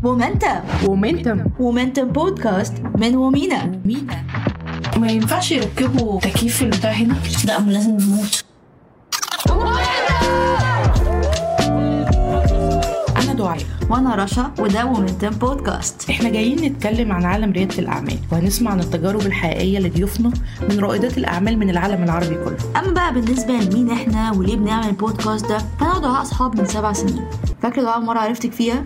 مومنتم ومنتم مومنتم بودكاست من ومينا مينا ما ينفعش يركبوا تكييف البتاع هنا لا ما لازم نموت انا دعاء وانا رشا وده مومنتم بودكاست احنا جايين نتكلم عن عالم رياده الاعمال وهنسمع عن التجارب الحقيقيه لضيوفنا من رائدات الاعمال من العالم العربي كله اما بقى بالنسبه لمين احنا وليه بنعمل البودكاست ده فانا ودعاء اصحاب من سبع سنين فاكره دعاء مره عرفتك فيها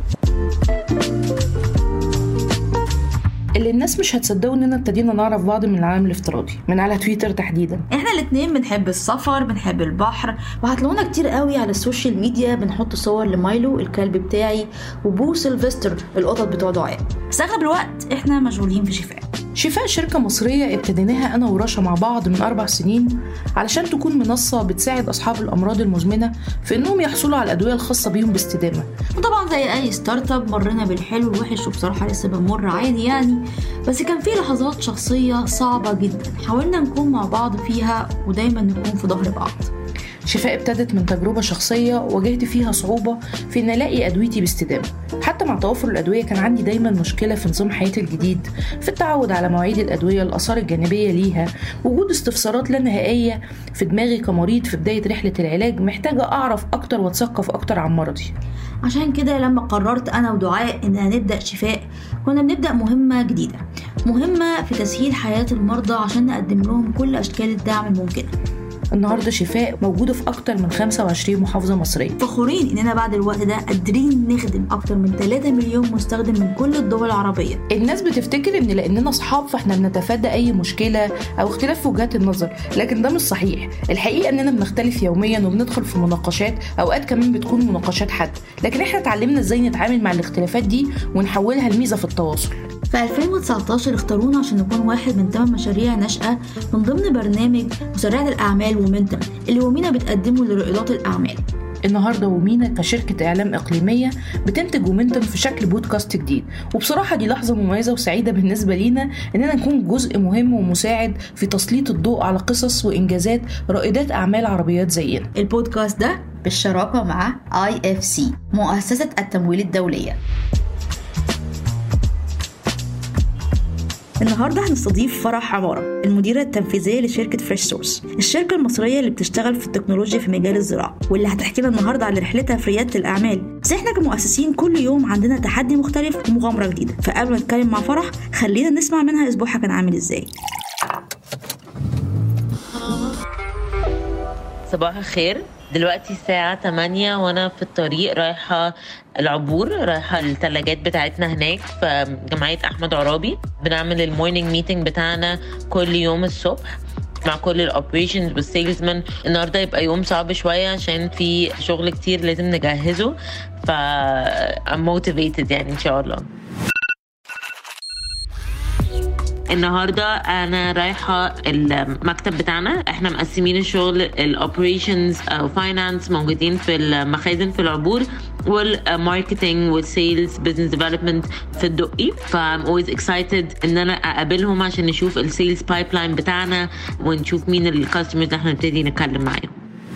اللي الناس مش هتصدقوا اننا ابتدينا نعرف بعض من العالم الافتراضي من على تويتر تحديدا احنا الاتنين بنحب السفر بنحب البحر وهتلاقونا كتير قوي على السوشيال ميديا بنحط صور لمايلو الكلب بتاعي وبو سيلفستر القطط بتوع دعاء بس اغلب الوقت احنا مشغولين في شفاء شفاء شركة مصرية ابتديناها أنا ورشا مع بعض من أربع سنين علشان تكون منصة بتساعد أصحاب الأمراض المزمنة في إنهم يحصلوا على الأدوية الخاصة بيهم باستدامة وطبعا زي اي ستارت اب مرينا بالحلو والوحش وبصراحه لسه بنمر عادي يعني بس كان في لحظات شخصيه صعبه جدا حاولنا نكون مع بعض فيها ودايما نكون في ظهر بعض شفاء ابتدت من تجربة شخصية واجهت فيها صعوبة في إن ألاقي أدويتي باستدامة حتى مع توافر الأدوية كان عندي دايما مشكلة في نظام حياتي الجديد في التعود على مواعيد الأدوية الآثار الجانبية ليها وجود استفسارات لا نهائية في دماغي كمريض في بداية رحلة العلاج محتاجة أعرف أكتر وأتثقف أكتر عن مرضي عشان كده لما قررت انا ودعاء اننا نبدا شفاء كنا بنبدا مهمه جديده مهمه في تسهيل حياه المرضى عشان نقدم لهم كل اشكال الدعم الممكنه النهاردة شفاء موجودة في أكتر من 25 محافظة مصرية فخورين اننا بعد الوقت ده قادرين نخدم اكتر من 3 مليون مستخدم من كل الدول العربية الناس بتفتكر ان لاننا اصحاب فاحنا بنتفادى اي مشكله او اختلاف في وجهات النظر لكن ده مش صحيح الحقيقه اننا بنختلف يوميا وبندخل في مناقشات اوقات كمان بتكون مناقشات حد لكن احنا اتعلمنا ازاي نتعامل مع الاختلافات دي ونحولها لميزه في التواصل في 2019 اختارونا عشان نكون واحد من 8 مشاريع ناشئة من ضمن برنامج مسرعة الأعمال ومنتم اللي ومينا بتقدمه لرائدات الأعمال النهارده ومينا كشركه اعلام اقليميه بتنتج ومنتم في شكل بودكاست جديد وبصراحه دي لحظه مميزه وسعيده بالنسبه لينا اننا نكون جزء مهم ومساعد في تسليط الضوء على قصص وانجازات رائدات اعمال عربيات زينا البودكاست ده بالشراكة مع IFC مؤسسة التمويل الدولية النهارده هنستضيف فرح عمارة المديرة التنفيذية لشركة فريش سورس الشركة المصرية اللي بتشتغل في التكنولوجيا في مجال الزراعة واللي هتحكي لنا النهارده عن رحلتها في ريادة الأعمال بس احنا كمؤسسين كل يوم عندنا تحدي مختلف ومغامرة جديدة فقبل ما نتكلم مع فرح خلينا نسمع منها أسبوعها كان عامل ازاي صباح الخير دلوقتي الساعة 8 وأنا في الطريق رايحة العبور رايحة الثلاجات بتاعتنا هناك في جمعية أحمد عرابي بنعمل المورنينج ميتنج بتاعنا كل يوم الصبح مع كل الاوبريشنز والسيلزمان النهارده يبقى يوم صعب شويه عشان في شغل كتير لازم نجهزه ف I'm motivated يعني ان شاء الله النهارده انا رايحه المكتب بتاعنا احنا مقسمين الشغل الاوبريشنز او فاينانس موجودين في المخازن في العبور والماركتنج والسيلز بزنس ديفلوبمنت في الدقي فام always excited ان انا اقابلهم عشان نشوف السيلز بايب لاين بتاعنا ونشوف مين الكاستمرز اللي احنا نبتدي نتكلم معاهم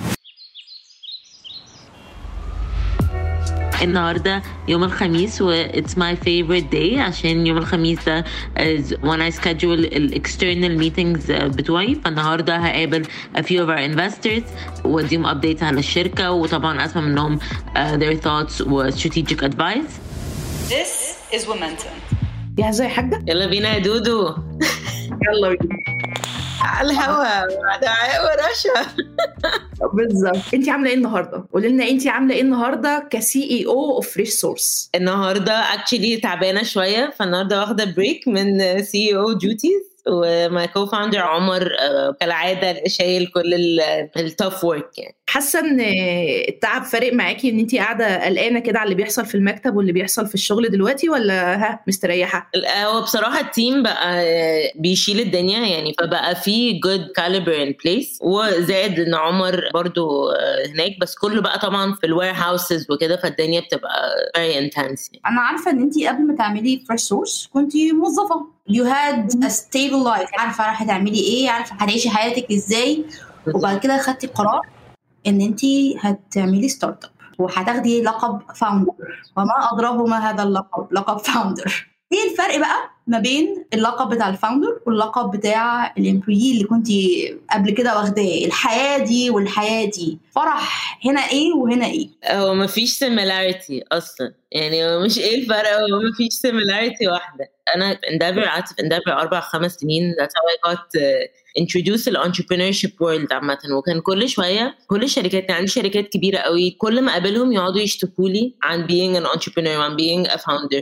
النهارده يوم الخميس و it's my favorite day عشان يوم الخميس ده is when I schedule ال external meetings بتوعي فالنهارده هقابل a few of our investors واديهم updates على الشركه وطبعا اسمع منهم uh, their thoughts و strategic advice This is Momentum. جاهزه يا حاجه يلا بينا يا دودو يلا بينا على الهوا دعاء ورشا بالظبط انت عامله ايه النهارده قولي لنا انت عامله ايه النهارده كسي اي او اوف فريش سورس النهارده اكشلي تعبانه شويه فالنهارده واخده بريك من سي او ديوتيز وماي كو فاوندر عمر آه، كالعاده شايل كل التوف ورك يعني حاسه ان التعب فارق معاكي ان انت قاعده قلقانه كده على اللي بيحصل في المكتب واللي بيحصل في الشغل دلوقتي ولا ها مستريحه هو بصراحة التيم بقى بيشيل الدنيا يعني فبقى في good caliber in place وزائد ان عمر برضو هناك بس كله بقى طبعا في الوير هاوسز وكده فالدنيا بتبقى very intense يعني. انا عارفه ان انت قبل ما تعملي فريش سورس كنت موظفه you had a stable life عارفه راح تعملي ايه عارفه هتعيشي حياتك ازاي وبعد كده خدتي قرار ان انت هتعملي ستارت اب وهتاخدي لقب فاوندر وما أضربه ما هذا اللقب لقب فاوندر ايه الفرق بقى ما بين اللقب بتاع الفاوندر واللقب بتاع الامبلوي اللي كنت قبل كده واخداه الحياه دي والحياه دي فرح هنا ايه وهنا ايه هو مفيش سيميلاريتي اصلا يعني هو مش ايه الفرق هو مفيش سيميلاريتي واحده انا في اندافر قعدت في اندافر اربع خمس سنين that's how I got uh, introduced ال entrepreneurship world عامة وكان كل شوية كل الشركات كان عندي شركات كبيرة قوي كل ما اقابلهم يقعدوا يشتكوا لي عن being an entrepreneur عن being a founder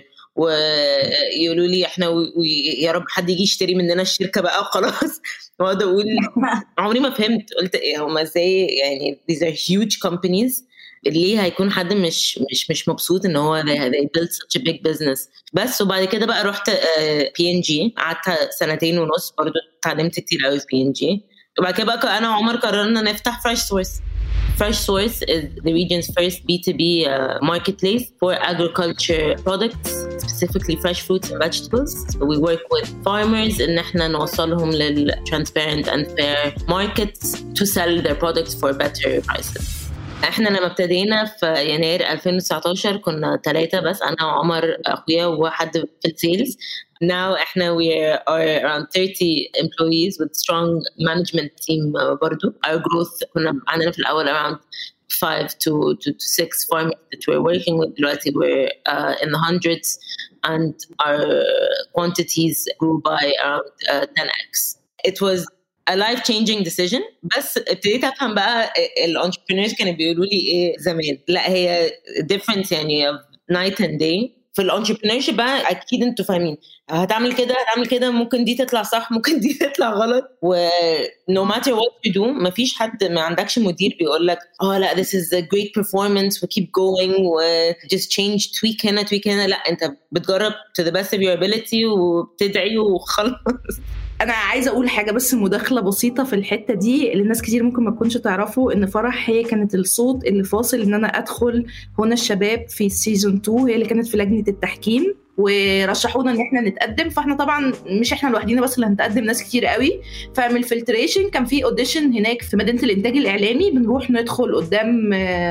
ويقولوا لي احنا ويا رب حد يجي يشتري مننا الشركه بقى وخلاص واقعد اقول عمري ما فهمت قلت ايه هم ازاي يعني these are huge companies ليه هيكون حد مش مش مش مبسوط ان هو they, they build such a big business بس وبعد كده بقى رحت بي ان جي قعدت سنتين ونص برضو اتعلمت كتير قوي في بي ان جي وبعد كده بقى انا وعمر قررنا نفتح فريش سورس Fresh Source is the region's first B2B uh, marketplace for agriculture products, specifically fresh fruits and vegetables. So we work with farmers إن احنا نوصلهم لل transparent and fair markets to sell their products for better prices. احنا لما ابتدينا في يناير 2019 كنا ثلاثة بس أنا وعمر أخويا وحد في السيلز now احنا we are around 30 employees with strong management team برضو our growth كنا عندنا في الأول around five to, to, to six farmers that we're working with دلوقتي we're uh, in the hundreds and our quantities grew by around uh, 10x it was a life changing decision بس ابتديت افهم بقى الانتربرينورز كانوا بيقولوا لي ايه زمان لا هي difference يعني of night and day في الانتربرينور بقى اكيد انتوا فاهمين هتعمل كده هتعمل كده ممكن دي تطلع صح ممكن دي تطلع غلط و no matter what you do مفيش حد ما عندكش مدير بيقول لك اه لا this is a great performance و keep going و just change tweak هنا tweak هنا لا انت بتجرب to the best of your ability وبتدعي وخلاص انا عايزه اقول حاجه بس مداخله بسيطه في الحته دي اللي الناس كتير ممكن ما تكونش تعرفوا ان فرح هي كانت الصوت اللي فاصل ان انا ادخل هنا الشباب في سيزون 2 هي اللي كانت في لجنه التحكيم ورشحونا ان احنا نتقدم فاحنا طبعا مش احنا لوحدنا بس اللي هنتقدم ناس كتير قوي فمن الفلتريشن كان في اوديشن هناك في مدينه الانتاج الاعلامي بنروح ندخل قدام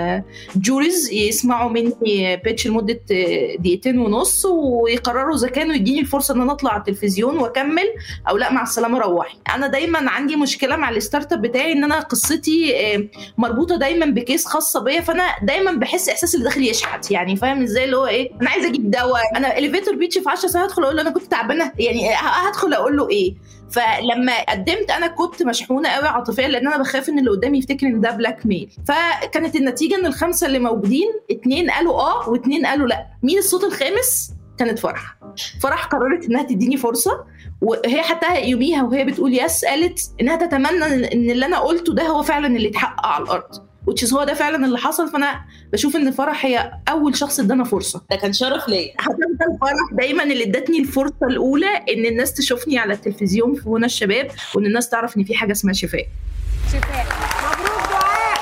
جوريز يسمعوا مني بيتش لمده دقيقتين ونص ويقرروا اذا كانوا يديني الفرصه ان انا اطلع على التلفزيون واكمل او لا مع السلامه روحي انا دايما عندي مشكله مع الستارت اب بتاعي ان انا قصتي مربوطه دايما بكيس خاصه بيا فانا دايما بحس احساس اللي داخل يشحت يعني فاهم ازاي اللي هو ايه انا عايزه اجيب دواء انا اليفيتور بيتش في 10 ساعات هدخل اقول له انا كنت تعبانه يعني هدخل اقول له ايه فلما قدمت انا كنت مشحونه قوي عاطفيا لان انا بخاف ان اللي قدامي يفتكر ان ده بلاك ميل فكانت النتيجه ان الخمسه اللي موجودين اتنين قالوا اه واتنين قالوا لا مين الصوت الخامس كانت فرح فرح قررت انها تديني فرصه وهي حتى يوميها وهي بتقول يس قالت انها تتمنى ان اللي انا قلته ده هو فعلا اللي اتحقق على الارض وتشيز هو ده فعلا اللي حصل فانا بشوف ان فرح هي اول شخص ادانا فرصه ده كان شرف ليا هتفضل فرح دايما اللي ادتني الفرصه الاولى ان الناس تشوفني على التلفزيون في هنا الشباب وان الناس تعرف ان في حاجه اسمها شفاء شفاء مبروك دعاء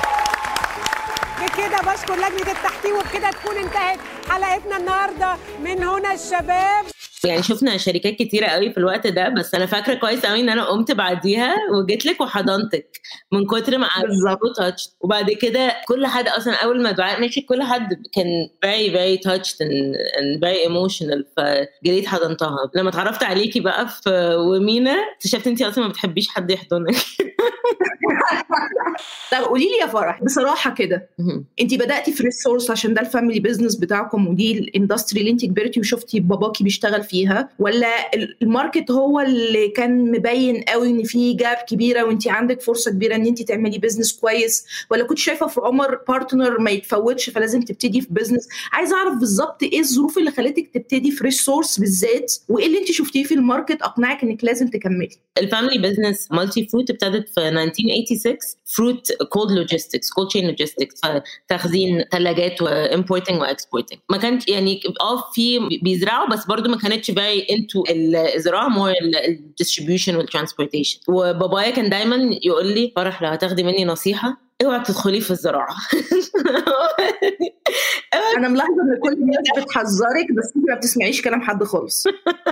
بكده بشكر لجنه التحكيم وبكده تكون انتهت حلقتنا النهارده من هنا الشباب يعني شفنا شركات كتيره قوي في الوقت ده بس انا فاكره كويس قوي ان انا قمت بعديها وجيت لك وحضنتك من كتر ما بالظبط تاتش وبعد كده كل حد اصلا اول ما دعاء مشي كل حد كان very very touched and, and very emotional فجريت حضنتها لما اتعرفت عليكي بقى في ومينا اكتشفت انت اصلا ما بتحبيش حد يحضنك طب قولي لي يا فرح بصراحه كده انت بداتي في ريسورس عشان ده الفاميلي بزنس بتاعكم ودي الاندستري اللي انت كبرتي وشفتي باباكي بيشتغل فيها ولا الماركت هو اللي كان مبين قوي ان في جاب كبيره وانت عندك فرصه كبيره ان انت تعملي بزنس كويس ولا كنت شايفه في عمر بارتنر ما يتفوتش فلازم تبتدي في بزنس عايزه اعرف بالظبط ايه الظروف اللي خلتك تبتدي في ريسورس بالذات وايه اللي انت شفتيه في الماركت اقنعك انك لازم تكملي الفاميلي بزنس مالتي فروت ابتدت في 1986 فروت كولد لوجيستكس كولد تشين لوجيستكس فتخزين ثلاجات وامبورتنج واكسبورتنج ما كانش يعني اه في بيزرعوا بس برضو ما كانتش very into الزراعه مور الديستريبيوشن والترانسبورتيشن وبابايا كان دايما يقول لي فرح لو هتاخدي مني نصيحه اوعي تدخلي في الزراعه انا ملاحظه ان كل الناس بتحذرك بس انت ما بتسمعيش كلام حد خالص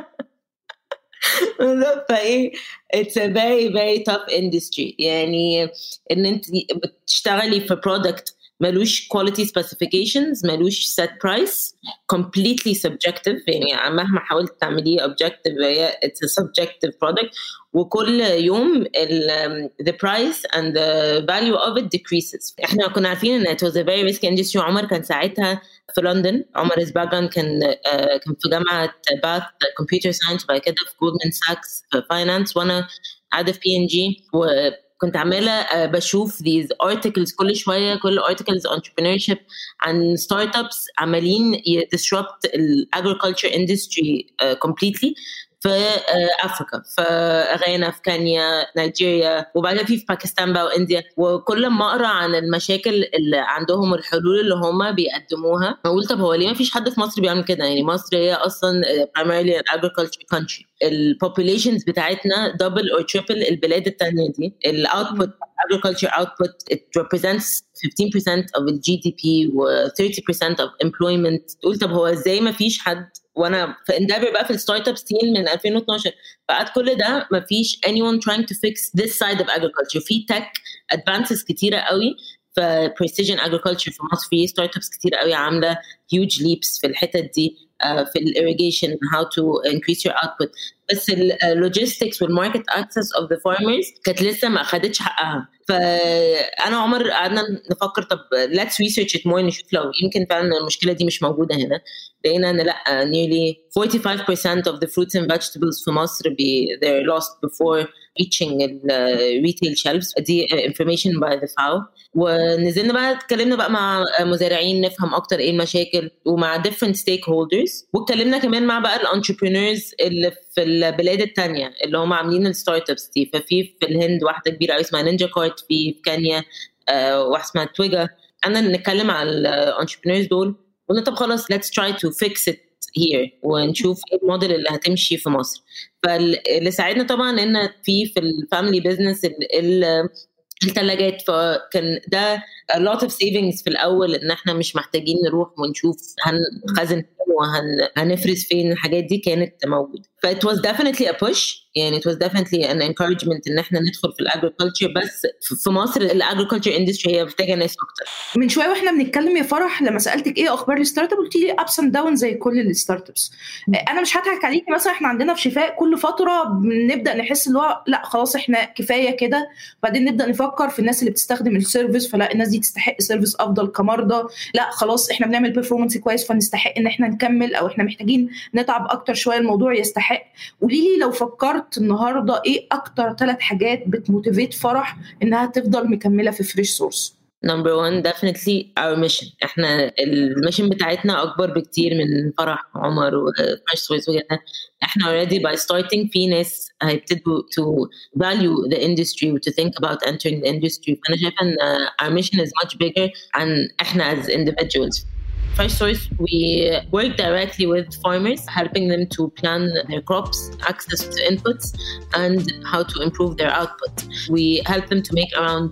فايه it's a very very tough industry يعني ان انت بتشتغلي في product ملوش quality specifications ملوش set price completely subjective يعني مهما حاولت تعمليه objective هي it's a subjective product وكل يوم ال, the price and the value of it decreases احنا كنا عارفين ان it was a very risky industry عمر كان ساعتها في لندن عمر از باك كان آه كان في جامعه باث كمبيوتر ساينس وبعد كده في جولدمان ساكس في فاينانس وانا قاعده في بي ان جي كنت عماله بشوف these articles كل شويه كل articles entrepreneurship عن ستارت ابس عمالين disrupt ال agriculture industry uh, completely في افريكا في غانا في كينيا نيجيريا وبعدين في في باكستان بقى وانديا وكل ما اقرا عن المشاكل اللي عندهم والحلول اللي هم بيقدموها بقول طب هو ليه ما فيش حد في مصر بيعمل كده يعني مصر هي اصلا primarily an agriculture country البوبوليشنز بتاعتنا دبل اور تريبل البلاد الثانيه دي الاوتبوت agriculture output it represents 15% of the GDP و 30% of employment تقول طب هو ازاي ما فيش حد وانا في اندابر بقى في الستارت اب سين من 2012 بعد كل ده ما فيش anyone trying to fix this side of agriculture في tech advances كتيره قوي في precision agriculture في مصر في ستارت ابس كتير قوي عامله huge leaps في الحتت دي uh, في الirrigation how to increase your output بس اللوجيستكس والماركت اكسس اوف ذا فارمرز كانت لسه ما اخدتش حقها فانا وعمر قعدنا نفكر طب let's research it more نشوف لو يمكن فعلا المشكله دي مش موجوده هنا لقينا ان لا nearly 45% of the fruits and vegetables في مصر be they're lost before reaching the retail shelves دي information by the FAO ونزلنا بقى اتكلمنا بقى مع مزارعين نفهم اكتر ايه المشاكل ومع different stakeholders واتكلمنا كمان مع بقى الانتربرينورز اللي في البلاد التانية اللي هم عاملين الستارت ابس دي ففي في الهند واحده كبيره قوي اسمها نينجا كارت في كينيا آه واحده اسمها تويجا انا نتكلم على الانتربرينورز دول قلنا طب خلاص let's try to fix it here ونشوف ايه الموديل اللي هتمشي في مصر فاللي ساعدنا طبعا ان في في الفاميلي بيزنس الثلاجات فكان ده a lot of savings في الاول ان احنا مش محتاجين نروح ونشوف هنخزن فين وهنفرز فين الحاجات دي كانت موجوده ف it was definitely a push يعني it was definitely an encouragement ان احنا ندخل في الاجريكلتشر بس في مصر الاجريكلتشر اندستري هي محتاجه ناس اكتر من شويه واحنا بنتكلم يا فرح لما سالتك ايه اخبار الستارت اب قلت لي ابس اند داون زي كل الستارت ابس انا مش هضحك عليكي مثلا احنا عندنا في شفاء كل فتره بنبدا نحس اللي هو لا خلاص احنا كفايه كده بعدين نبدا نفكر في الناس اللي بتستخدم السيرفيس فلا الناس دي تستحق سيرفيس افضل كمرضى لا خلاص احنا بنعمل بيرفورمانس كويس فنستحق ان احنا نكمل او احنا محتاجين نتعب اكتر شويه الموضوع يستحق قولي لي لو فكرت النهارده ايه اكتر ثلاث حاجات بتموتيفيت فرح انها تفضل مكمله في فريش سورس نمبر 1 definitely our mission احنا الميشن بتاعتنا اكبر بكتير من فرح وعمر وفريش سورس وكده احنا already by starting في ناس هيبتدوا to value the industry و to think about entering the industry فانا شايفه ان our mission is much bigger عن احنا as individuals First Source, we work directly with farmers, helping them to plan their crops, access to inputs, and how to improve their output. We help them to make around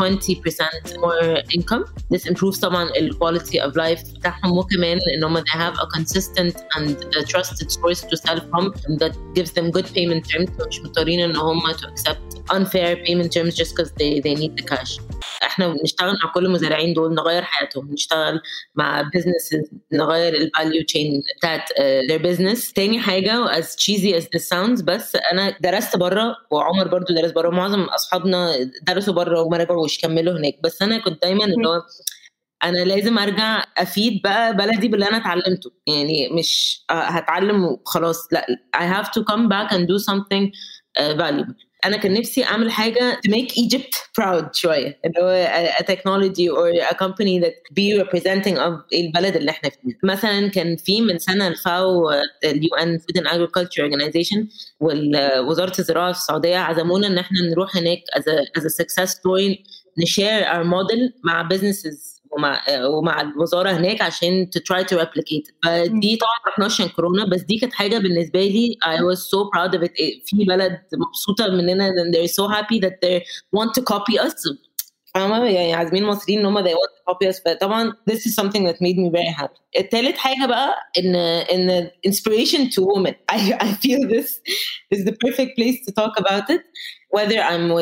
20% more income. This improves طبعا the quality of life بتاعهم وكمان إن they have a consistent and a trusted source to sell from that gives them good payment terms مش مضطرين إن هم to accept unfair payment terms just because they, they need the cash. احنا بنشتغل مع كل المزارعين دول نغير حياتهم نشتغل مع businesses نغير الفاليو تشين بتاعت uh, their business تاني حاجة as cheesy as this sounds بس أنا درست بره وعمر برضو درس بره معظم أصحابنا درسوا بره وما رجعوش كملوا هناك بس أنا كنت دايما اللي هو انا لازم ارجع افيد بقى بلدي باللي انا اتعلمته يعني مش هتعلم وخلاص لا I have to come back and do something uh, valuable انا كان نفسي اعمل حاجه to make Egypt proud شويه اللي هو a technology or a company that be representing of البلد اللي احنا فيه مثلا كان في من سنه الفاو اليو ان فود اند اجريكلتشر اورجانيزيشن ووزاره الزراعه في السعوديه عزمونا ان احنا نروح هناك as a, as a success story نشير our model مع businesses ومع ومع الوزاره هناك عشان to try to replicate فدي طبعا ما رحناش عشان كورونا بس دي كانت حاجه بالنسبه لي I was so proud of it في بلد مبسوطه مننا and they're so happy that they want to copy us فاهمة يعني عازمين المصريين ان هم they want to copy us فطبعا this is something that made me very happy التالت حاجة بقى ان ان inspiration to women I, I feel this is the perfect place to talk about it whether I'm with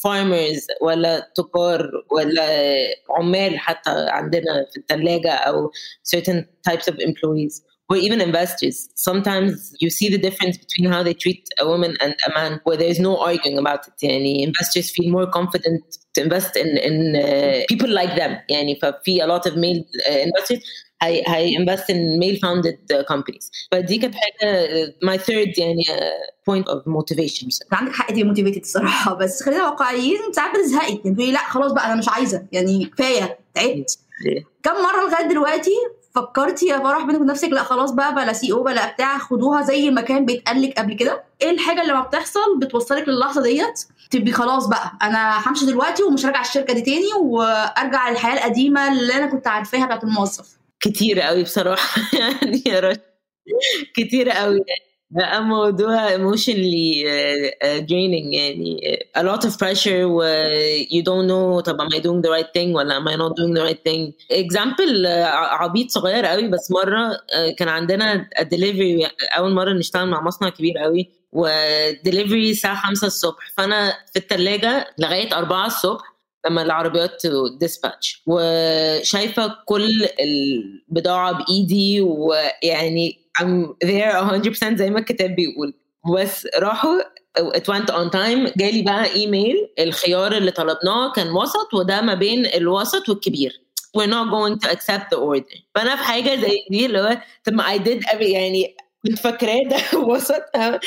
farmers ولا تجار ولا عمال حتى عندنا في الثلاجة أو certain types of employees or even investors. Sometimes you see the difference between how they treat a woman and a man where there's no arguing about it. يعني investors feel more confident to invest in, in uh, people like them. يعني ففي a lot of male uh, investors هي هي invest in male founded uh, companies. فدي كانت حاجة my third يعني uh, point of motivation. انت عندك حق تبقي موتيفيتد الصراحه بس خلينا واقعيين ساعات بتزهقي يعني تقولي لا خلاص بقى انا مش عايزه يعني كفايه تعبت كم مره لغايه دلوقتي فكرتي يا فرح بينك وبين نفسك لا خلاص بقى بلا سي او بلا بتاع خدوها زي ما كان بيتقال لك قبل كده ايه الحاجه اللي ما بتحصل بتوصلك للحظه ديت تبقي خلاص بقى انا همشي دلوقتي ومش راجع الشركه دي تاني وارجع للحياه القديمه اللي انا كنت عارفاها بتاعت الموظف كتير قوي بصراحة يعني يا رش كتير قوي بقى موضوع emotionally uh, uh, draining يعني a lot of pressure و you don't know طب am I doing the right thing ولا am I not doing the right thing example uh, عبيط صغير قوي بس مرة uh, كان عندنا delivery أول مرة نشتغل مع مصنع كبير قوي ودليفري الساعة 5 الصبح فأنا في الثلاجة لغاية 4 الصبح لما العربيات ديسباتش وشايفه كل البضاعه بايدي ويعني I'm there 100% زي ما الكتاب بيقول بس راحوا it went on time جالي بقى ايميل الخيار اللي طلبناه كان وسط وده ما بين الوسط والكبير we're not going to accept the order فانا في حاجه زي دي اللي هو طب ما I did every يعني كنت فاكراه ده وسط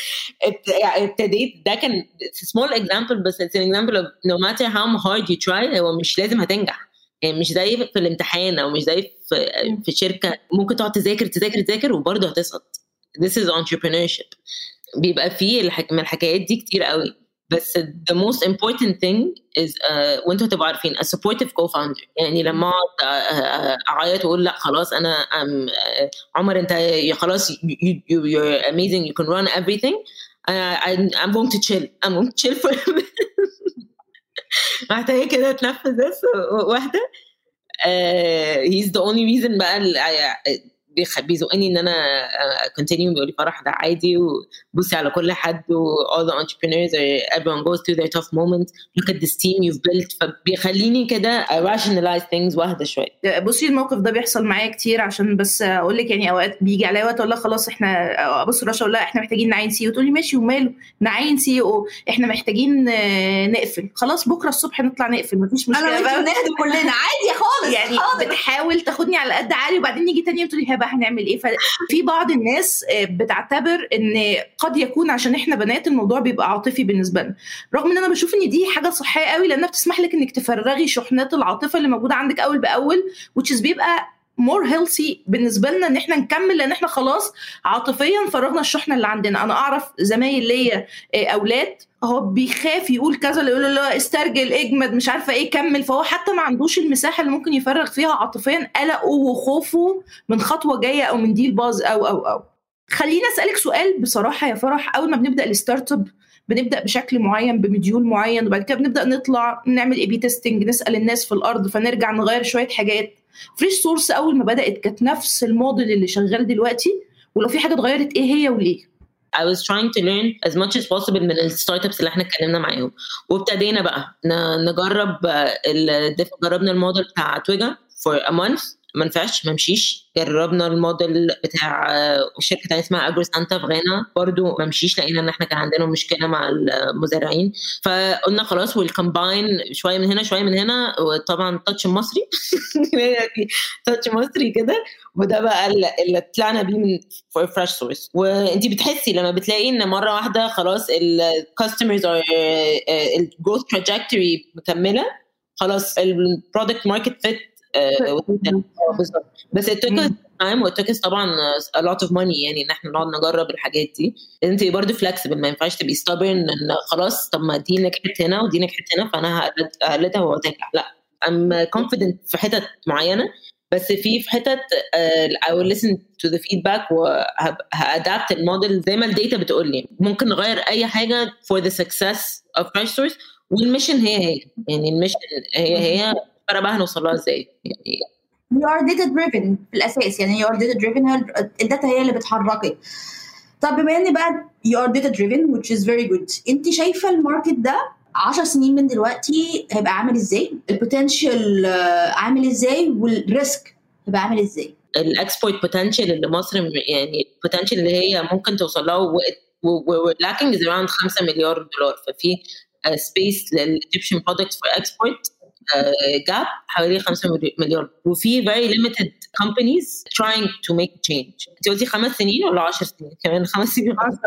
ابتديت ده كان small example بس it's an example of no matter how hard you try هو مش لازم هتنجح يعني مش زي في الامتحان او مش زي في في شركه ممكن تقعد تذاكر تذاكر تذاكر وبرضه هتسقط this is entrepreneurship بيبقى فيه الحك... من الحكايات دي كتير قوي بس the most important thing is uh, وانتوا تبقوا عارفين a supportive co-founder يعني لما اقعد اعيط واقول لا خلاص انا I'm, uh, عمر انت خلاص you, you, you're amazing you can run everything uh, I'm, I'm going to chill I'm going to chill for محتاجه كده اتنفس بس واحده uh, he's the only reason بقى بيزقني ان انا كونتينيو بيقول لي فرح ده عادي وبصي على كل حد و all the entrepreneurs are, everyone goes through their tough moments look at this team you've built فبيخليني كده rationalize things واهدى شويه بصي الموقف ده بيحصل معايا كتير عشان بس اقول لك يعني اوقات بيجي عليا وقت اقول لها خلاص احنا ابص رشا اقول لها احنا محتاجين نعين سي او تقول لي ماشي وماله نعين سي او احنا محتاجين نقفل خلاص بكره الصبح نطلع نقفل مفيش مشكله انا نهدم كلنا عادي خالص يعني خالص. بتحاول تاخدني على قد عالي وبعدين نيجي تاني تقول لي بقى هنعمل ايه ففي بعض الناس بتعتبر ان قد يكون عشان احنا بنات الموضوع بيبقى عاطفي بالنسبه لنا رغم ان انا بشوف ان دي حاجه صحيه قوي لانها بتسمح لك انك تفرغي شحنات العاطفه اللي موجوده عندك اول باول which is بيبقى مور هيلثي بالنسبه لنا ان احنا نكمل لان احنا خلاص عاطفيا فرغنا الشحنه اللي عندنا انا اعرف زمايل ليا اولاد هو بيخاف يقول كذا اللي يقول له استرجل اجمد مش عارفه ايه كمل فهو حتى ما عندوش المساحه اللي ممكن يفرغ فيها عاطفيا قلقه وخوفه من خطوه جايه او من ديل باظ او او او خليني اسالك سؤال بصراحه يا فرح اول ما بنبدا الستارت اب بنبدا بشكل معين بمديول معين وبعد كده بنبدا نطلع نعمل اي بي تيستنج نسال الناس في الارض فنرجع نغير شويه حاجات فريش سورس اول ما بدات كانت نفس الموديل اللي شغال دلوقتي ولو في حاجه اتغيرت ايه هي وليه I was trying to learn as much as possible من الستارت ابس اللي احنا اتكلمنا معاهم وابتدينا بقى نجرب جربنا الموديل بتاع تويجر for a month ما نفعش ما مشيش جربنا الموديل بتاع شركه تانية اسمها اجرو سانتا في غانا برضو ما مشيش لقينا ان احنا كان عندنا مشكله مع المزارعين فقلنا خلاص والكمباين شويه من هنا شويه من هنا وطبعا تاتش مصري تاتش مصري كده وده بقى اللي طلعنا بيه من فريش سورس وانت بتحسي لما بتلاقي ان مره واحده خلاص الكاستمرز او الجروث تراجكتوري مكمله خلاص البرودكت ماركت فيت بالظبط بس التوكس تايم والتوكس طبعا a lot of money يعني ان احنا نقعد نجرب الحاجات دي انت برضه فلكسبل ما ينفعش تبقي stubborn ان خلاص طب ما دي نجحت هنا ودي نجحت هنا فانا هقلدها وهتنجح لا I'm confident في حتت معينه بس في في حتت uh, I will listen to the feedback وهادابت الموديل زي ما الداتا بتقول لي ممكن نغير اي حاجه for the success of Crash Source والميشن هي هي يعني الميشن هي هي الفكره بقى هنوصل لها ازاي يعني you are data driven في الاساس يعني you are data driven الداتا هي اللي بتحركك طب بما ان بقى you are data driven which is very good انت شايفه الماركت ده 10 سنين من دلوقتي هيبقى عامل ازاي البوتنشال عامل ازاي والريسك هيبقى عامل ازاي الاكسبورت بوتنشال اللي مصر يعني البوتنشال اللي هي ممكن توصل له لاكينج از اراوند 5 مليار دولار ففي سبيس للايجيبشن برودكت فور اكسبورت جاب حوالي 5 مليار وفي very limited companies trying to make change انت قلتي خمس سنين ولا 10 سنين كمان خمس سنين 10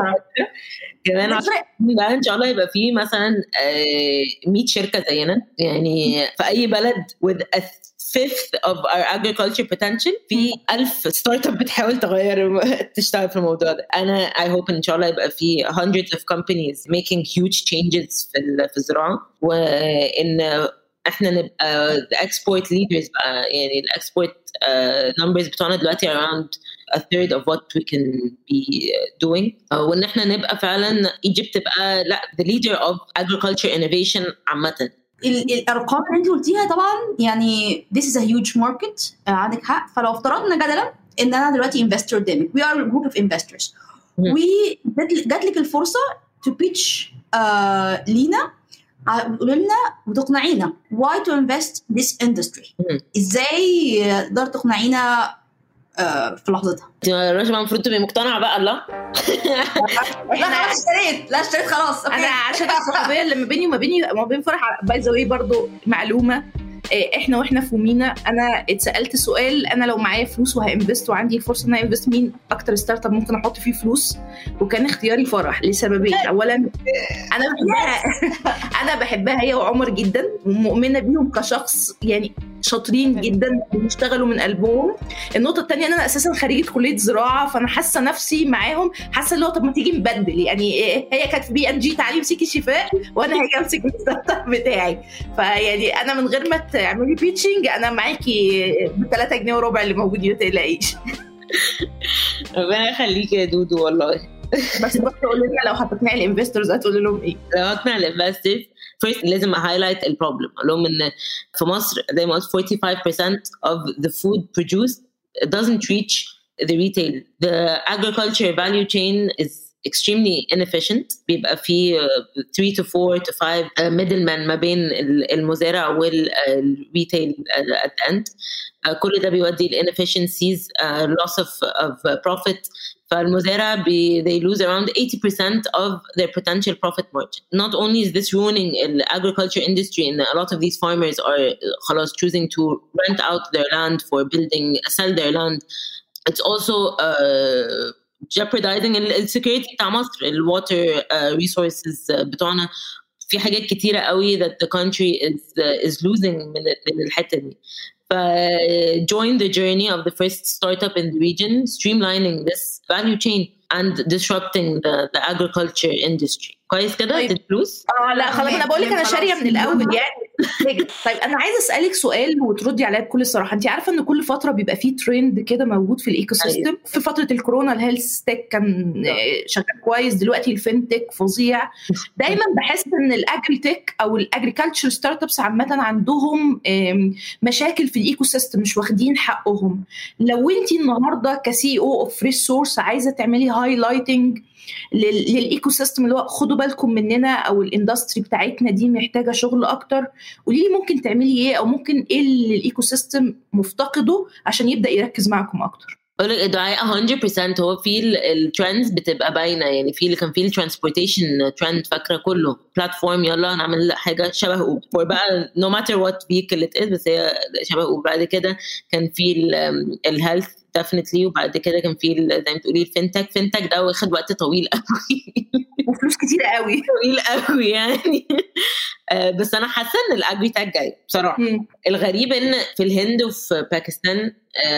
كمان 10 سنين بقى ان شاء الله يبقى في مثلا آه، 100 شركه زينا يعني في اي بلد with a fifth of our agriculture potential في ألف ستارت اب بتحاول تغير تشتغل في الموضوع ده انا I hope ان شاء الله يبقى في hundreds of companies making huge changes في ال- في الزراعه وان احنا نبقى the export leaders بقى يعني الاكسبورت numbers بتوعنا دلوقتي around a third of what we can be doing uh, وان احنا نبقى فعلا Egypt تبقى لا the leader of agriculture innovation عامة ال- الارقام اللي انت قلتيها طبعا يعني this is a huge market آه، عندك حق فلو افترضنا جدلا ان انا دلوقتي انفستور قدامك we are a group of investors مم. وجات لك الفرصه to pitch آه لينا ع- وتقولي لنا وتقنعينا why to invest in this industry مم. ازاي تقدر تقنعينا آه في لحظتها انت رشا المفروض تبقي مقتنعة بقى الله لا خلاص اشتريت لا اشتريت خلاص انا عشان الصحوبيه اللي ما بيني وما بيني وما بين فرح باي ذا واي برضه معلومه إيه، احنا واحنا في ومينا انا اتسالت سؤال انا لو معايا فلوس وهانفست وعندي فرصه ان انا انفست مين اكتر ستارت اب ممكن احط فيه فلوس وكان اختياري فرح لسببين اولا انا بحبها انا بحبها هي وعمر جدا ومؤمنه بيهم كشخص يعني شاطرين جدا بيشتغلوا من قلبهم النقطه الثانيه ان انا اساسا خريجه كليه زراعه فانا حاسه نفسي معاهم حاسه اللي هو طب ما تيجي نبدل يعني إيه، هي كانت في بي ان جي تعالي امسكي شفاء وانا هاجي امسك الستارت اب بتاعي فيعني انا من غير ما تعملي بيتشنج انا معاكي ب 3 جنيه وربع اللي موجود ما تقلقيش ربنا يخليك يا دودو والله بس بس تقول لنا لو هتقنعي الانفستورز هتقول لهم ايه لو اقنع الانفسترز first لازم هايلايت البروبلم اقول لهم ان في مصر زي ما قلت 45% of the food produced doesn't reach the retail the agriculture value chain is extremely inefficient بيبقى في uh, 3 to 4 to 5 uh, middlemen ما بين ال- المزارع والريتيل at the end uh, كل ده بيودي ل inefficiencies uh, loss of, of profit فالمزارع بي, they lose around 80% of their potential profit margin. Not only is this ruining the agriculture industry and a lot of these farmers are خلاص choosing to rent out their land for building, sell their land. It's also uh, jeopardizing ال- السكيورتي بتاع مصر الواتر uh, resources uh, بتوعنا في حاجات كتيرة قوي that the country is uh, is losing من من الحتة دي. ف join the journey of the first startup in the region, streamlining this value chain and disrupting the, the agriculture industry. كويس كده؟ طيب. الفلوس؟ اه لا خلاص انا بقول لك انا شاريه من الاول يعني طيب انا عايزه اسالك سؤال وتردي عليا بكل صراحه انت عارفه ان كل فتره بيبقى فيه ترند كده موجود في الايكو سيستم في فتره الكورونا الهيلث تك كان آه، شغال كويس دلوقتي الفinتك فظيع دايما بحس ان الاجري تك او الاجريكلتشر ستارت ابس عامه عندهم آم، مشاكل في الايكو سيستم مش واخدين حقهم لو انت النهارده كسي او اوف فريش سورس عايزه تعملي هايلايتنج للايكو سيستم اللي هو خدوا بالكم مننا او الاندستري بتاعتنا دي محتاجه شغل اكتر قولي لي ممكن تعملي ايه او ممكن ايه اللي الايكو سيستم مفتقده عشان يبدا يركز معاكم اكتر اقول لك دعاء 100% هو في الترندز بتبقى باينه يعني في اللي كان في الترانسبورتيشن ترند فاكره كله بلاتفورم يلا نعمل حاجه شبه اوبر بقى نو ماتر وات فيكل ات بس هي شبه اوبر بعد كده كان في الهيلث ديفنتلي وبعد كده كان في ال- زي ما تقولي الفinTech فinTech ده واخد وقت طويل قوي وفلوس كتير قوي طويل قوي يعني آه، بس انا حاسه ان الاجري تاك جاي بصراحه مم. الغريب ان في الهند وفي باكستان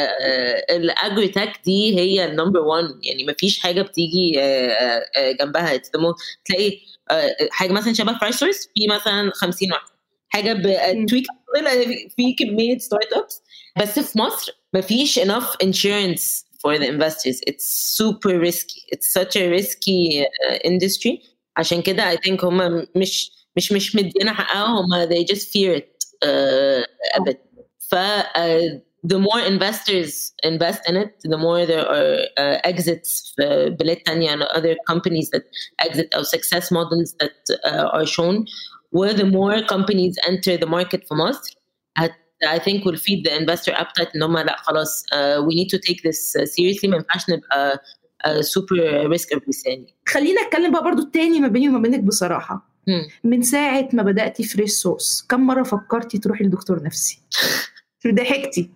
الاجري تك دي هي النمبر 1 يعني ما فيش حاجه بتيجي آه، آه، جنبها It's the most- تلاقي آه، حاجه مثلا شبه فرايسورس في مثلا 50 واحد حاجه مم. بتويك في كميه ستارت ابس بس في مصر ما فيش enough insurance for the investors it's super risky it's such a risky uh, industry عشان كده I think هم مش مش مش مدينا حقها هم they just fear it uh, a bit ف uh, the more investors invest in it, the more there are uh, exits في بلاد تانية and other companies that exit or success models that uh, are shown where the more companies enter the market في مصر هت I think will feed the investor appetite ان هم لا خلاص uh, we need to take this seriously ما ينفعش نبقى uh, super risk averse يعني خلينا اتكلم بقى برضو التاني ما بيني وما بينك بصراحه مم. من ساعه ما بداتي فريش سورس كم مره فكرتي تروحي لدكتور نفسي ضحكتي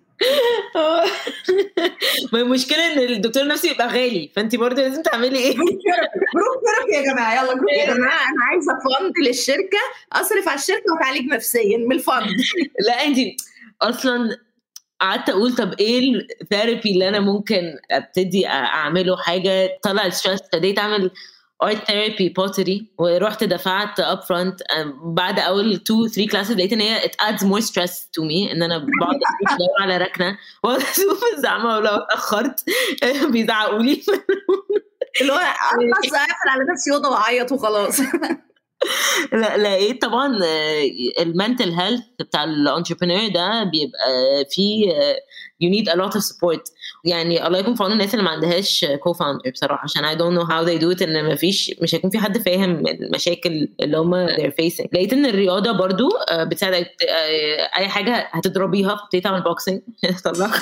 ما المشكله ان الدكتور النفسي يبقى غالي فانت برضه لازم تعملي ايه جروب ثيرابي يا جماعه يلا جروب يا جماعه انا عايزه فند للشركه اصرف على الشركه واتعالج نفسيا من الفند لا انت اصلا قعدت اقول طب ايه الثيرابي اللي انا ممكن ابتدي اعمله حاجه طلع الستريس ابتديت اعمل ارت ثيرابي بوتري ورحت دفعت اب فرونت بعد اول 2 3 كلاسز لقيت ان هي ات ادز مور ستريس تو مي ان انا بقعد ادور على ركنه واشوف الزعمه ولو اتاخرت بيزعقوا لي اللي هو بس اقفل على نفسي اوضه واعيط وخلاص لا لقيت طبعا المنتل هيلث بتاع الانتربرينور ده بيبقى فيه you need a lot of support يعني الله يكون في عون الناس اللي ما عندهاش كو فاوندر بصراحه عشان I don't know how they do it ان ما فيش مش هيكون في حد فاهم المشاكل اللي هم they're facing لقيت ان الرياضه برضو بتساعد اي حاجه هتضربيها فابتديت اعمل بوكسنج طلعك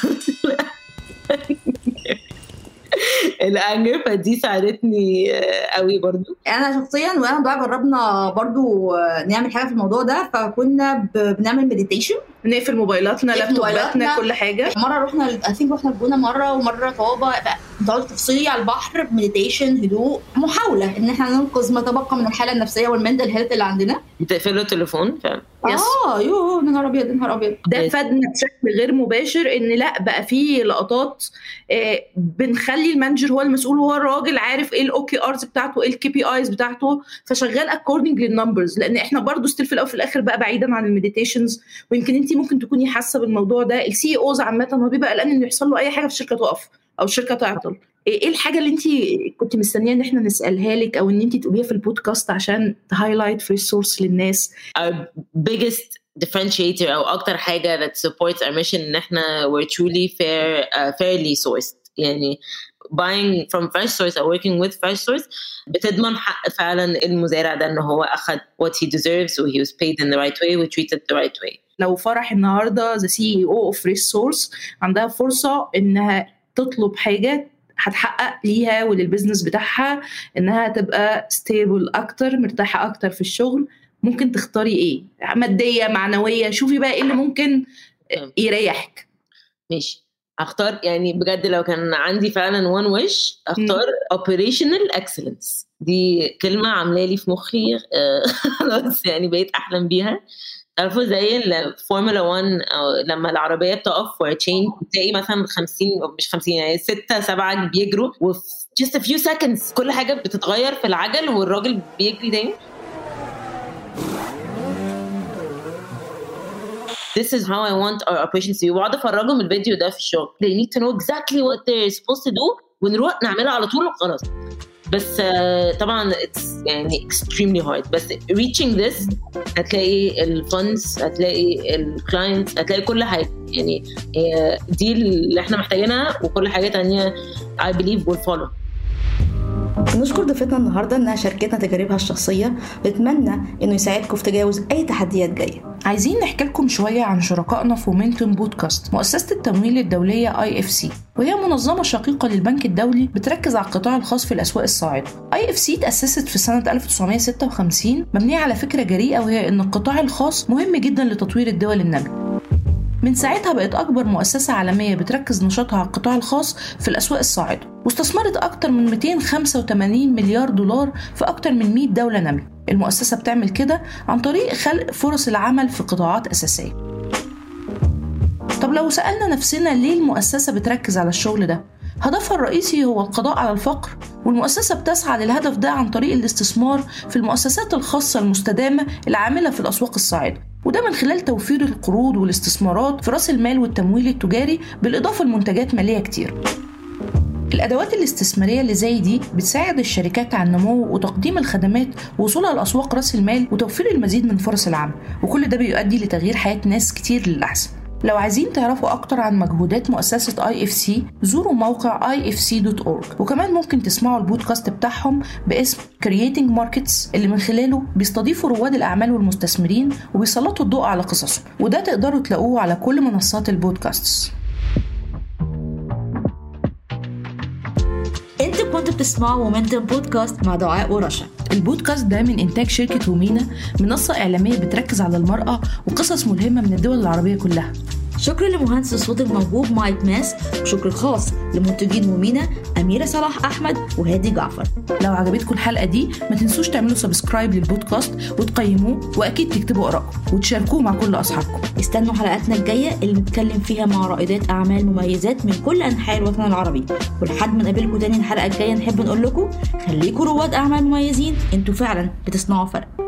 الانجر فدي ساعدتني قوي برضو انا شخصيا وانا بقى جربنا برضو نعمل حاجه في الموضوع ده فكنا بنعمل مديتيشن نقفل موبايلاتنا لابتوباتنا كل حاجه مره رحنا اي ثينك رحنا الجونه مره ومره طوابه بتقعدي تفصلي على البحر مديتيشن هدوء محاوله ان احنا ننقذ ما تبقى من الحاله النفسيه والمنتل هيلث اللي عندنا بتقفلوا التليفون ف اه يوه نهار ابيض نهار ابيض ده فادنا بشكل غير مباشر ان لا بقى في لقطات آه بنخلي المانجر هو المسؤول هو الراجل عارف ايه الاو كي ارز بتاعته ايه الكي بي ايز بتاعته فشغال اكوردنج للنمبرز لان احنا برضو ستيل في الاول وفي الاخر بقى بعيدا عن المديتيشنز ويمكن انت ممكن تكوني حاسه بالموضوع ده السي اوز عامه هو بيبقى قلقان انه يحصل له اي حاجه في الشركه تقف او الشركه تعطل ايه الحاجه اللي انت كنت مستنيه ان احنا نسالها لك او ان انت تقوليها في البودكاست عشان تهايلايت فريش سورس للناس our biggest differentiator او اكتر حاجه that supports our mission ان احنا we're truly fair uh, fairly sourced يعني buying from fresh source or working with fresh source بتضمن حق فعلا المزارع ده ان هو اخذ what he deserves و he was paid in the right way و treated the right way لو فرح النهارده ذا سي او اوف فريش سورس عندها فرصه انها تطلب حاجه هتحقق ليها وللبزنس بتاعها انها تبقى ستيبل اكتر مرتاحه اكتر في الشغل ممكن تختاري ايه ماديه معنويه شوفي بقى ايه اللي ممكن يريحك ماشي اختار يعني بجد لو كان عندي فعلا وان ويش اختار اوبريشنال اكسلنس دي كلمه عامله لي في مخي خلاص يعني بقيت احلم بيها تعرفوا زي الفورمولا 1 أو لما العربيه بتقف فور تشين تلاقي مثلا 50 مش 50 يعني 6 7 بيجروا وفي just a few seconds كل حاجه بتتغير في العجل والراجل بيجري تاني This is how I want our operations to be وأقعد أفرجهم الفيديو ده في الشغل they need to know exactly what they're supposed to do ونروح نعملها على طول وخلاص بس uh, طبعا it's يعني extremely hard بس reaching this هتلاقي الفندز هتلاقي الكلاينتس هتلاقي كل حاجه يعني دي اللي احنا محتاجينها وكل حاجه تانية I believe will follow نشكر ضيفتنا النهارده انها شاركتنا تجاربها الشخصيه ونتمنى انه يساعدكم في تجاوز اي تحديات جايه عايزين نحكي لكم شويه عن شركائنا في مومنتوم بودكاست مؤسسه التمويل الدوليه اي اف سي وهي منظمه شقيقه للبنك الدولي بتركز على القطاع الخاص في الاسواق الصاعده اي اف سي تاسست في سنه 1956 مبنيه على فكره جريئه وهي ان القطاع الخاص مهم جدا لتطوير الدول الناميه من ساعتها بقت أكبر مؤسسة عالمية بتركز نشاطها على القطاع الخاص في الأسواق الصاعدة واستثمرت أكتر من 285 مليار دولار في أكتر من 100 دولة نامية المؤسسة بتعمل كده عن طريق خلق فرص العمل في قطاعات أساسية طب لو سألنا نفسنا ليه المؤسسة بتركز على الشغل ده؟ هدفها الرئيسي هو القضاء على الفقر والمؤسسة بتسعى للهدف ده عن طريق الاستثمار في المؤسسات الخاصة المستدامة العاملة في الأسواق الصاعدة وده من خلال توفير القروض والاستثمارات في رأس المال والتمويل التجاري بالإضافة لمنتجات مالية كتير الأدوات الاستثمارية اللي زي دي بتساعد الشركات على النمو وتقديم الخدمات ووصولها لأسواق رأس المال وتوفير المزيد من فرص العمل وكل ده بيؤدي لتغيير حياة ناس كتير للأحسن لو عايزين تعرفوا أكتر عن مجهودات مؤسسة اي اف سي زوروا موقع ifc.org وكمان ممكن تسمعوا البودكاست بتاعهم باسم Creating Markets اللي من خلاله بيستضيفوا رواد الأعمال والمستثمرين وبيسلطوا الضوء على قصصهم وده تقدروا تلاقوه على كل منصات البودكاست انتوا كنتوا بتسمعوا مومنتم بودكاست مع دعاء ورشا البودكاست ده من إنتاج شركة رومينا منصة إعلامية بتركز على المرأة وقصص ملهمة من الدول العربية كلها شكر لمهندس الصوت الموهوب مايك ماس وشكر خاص لمنتجين مومينا أميرة صلاح أحمد وهادي جعفر لو عجبتكم الحلقة دي ما تنسوش تعملوا سبسكرايب للبودكاست وتقيموه وأكيد تكتبوا آرائكم وتشاركوه مع كل أصحابكم استنوا حلقاتنا الجاية اللي نتكلم فيها مع رائدات أعمال مميزات من كل أنحاء الوطن العربي ولحد ما نقابلكم تاني الحلقة الجاية نحب نقول لكم خليكم رواد أعمال مميزين انتوا فعلا بتصنعوا فرق